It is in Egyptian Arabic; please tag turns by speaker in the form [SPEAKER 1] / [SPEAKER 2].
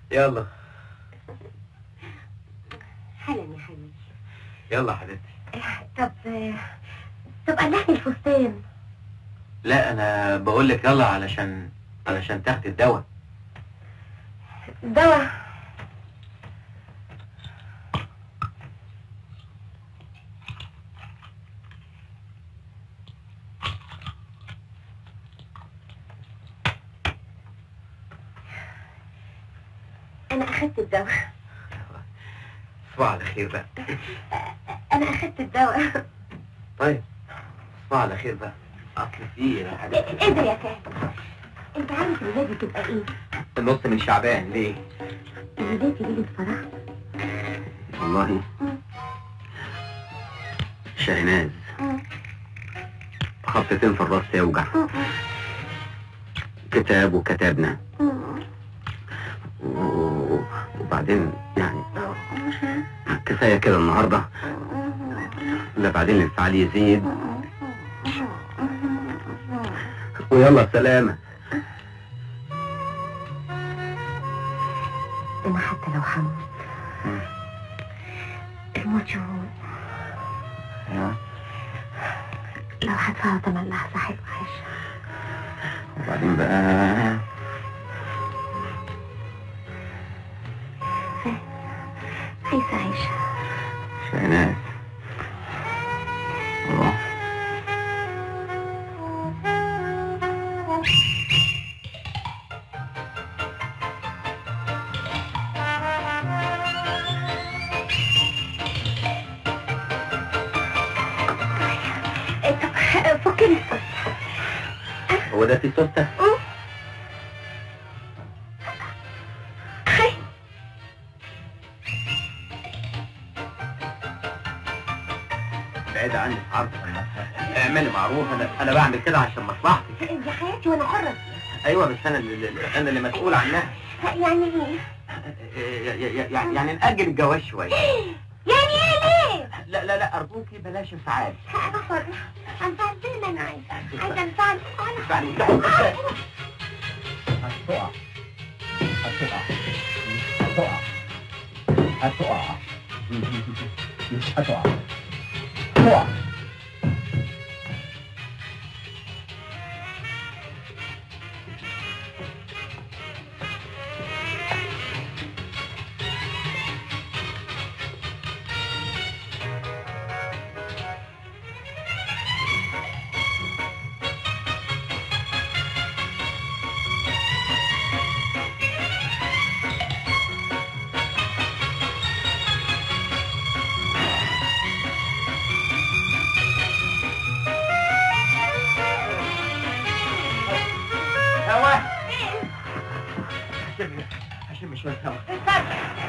[SPEAKER 1] يلا
[SPEAKER 2] حالا يا حبيبي
[SPEAKER 1] يلا حبيبتي
[SPEAKER 2] طب طب قلعني الفستان
[SPEAKER 1] لا انا بقول لك يلا علشان علشان تاخدي الدواء
[SPEAKER 2] دواء انا اخدت الدواء
[SPEAKER 1] صباح على خير بقى
[SPEAKER 2] انا اخدت الدواء
[SPEAKER 1] طيب صباح على خير بقى اصل في يا حبيبتي
[SPEAKER 2] ايه ده يا فهد انت عارف ولادي تبقى ايه
[SPEAKER 1] النص من شعبان ليه
[SPEAKER 2] ولادي ليلة فرح
[SPEAKER 1] والله شاهناز خطتين في الراس يوجع كتاب وكتابنا و- وبعدين يعني كفايه كده النهارده لا بعدين الانفعال يزيد ويلا سلامة
[SPEAKER 2] انا حتى لو حمل الموت يهون لو هدفع تمن لحظة حلوة عايشة
[SPEAKER 1] وبعدين بقى
[SPEAKER 2] عايزة عايشة
[SPEAKER 1] شاهناز الله
[SPEAKER 2] إيه، طب فكني الصوت
[SPEAKER 1] هو ده في سوستة بعيد عني عارفة اعملي معروف انا انا بعمل كده عشان مصلحتي
[SPEAKER 2] دي حياتي وانا حرة
[SPEAKER 1] ايوه بس انا اللي انا اللي مسؤول عنها
[SPEAKER 2] يعني ايه
[SPEAKER 1] يعني يعني نأجل الجواز شوية
[SPEAKER 2] يعني ايه ليه
[SPEAKER 1] لا لا لا ارجوكي بلاش انفعال
[SPEAKER 2] انا حرة انفعل زي ما انا عايزة عايزة انفعل
[SPEAKER 1] يعني
[SPEAKER 2] انا
[SPEAKER 1] هتقع هتقع هتقع هتقع مش هتقع تقع هوا هشم هشم شوية هوا
[SPEAKER 2] اتفضل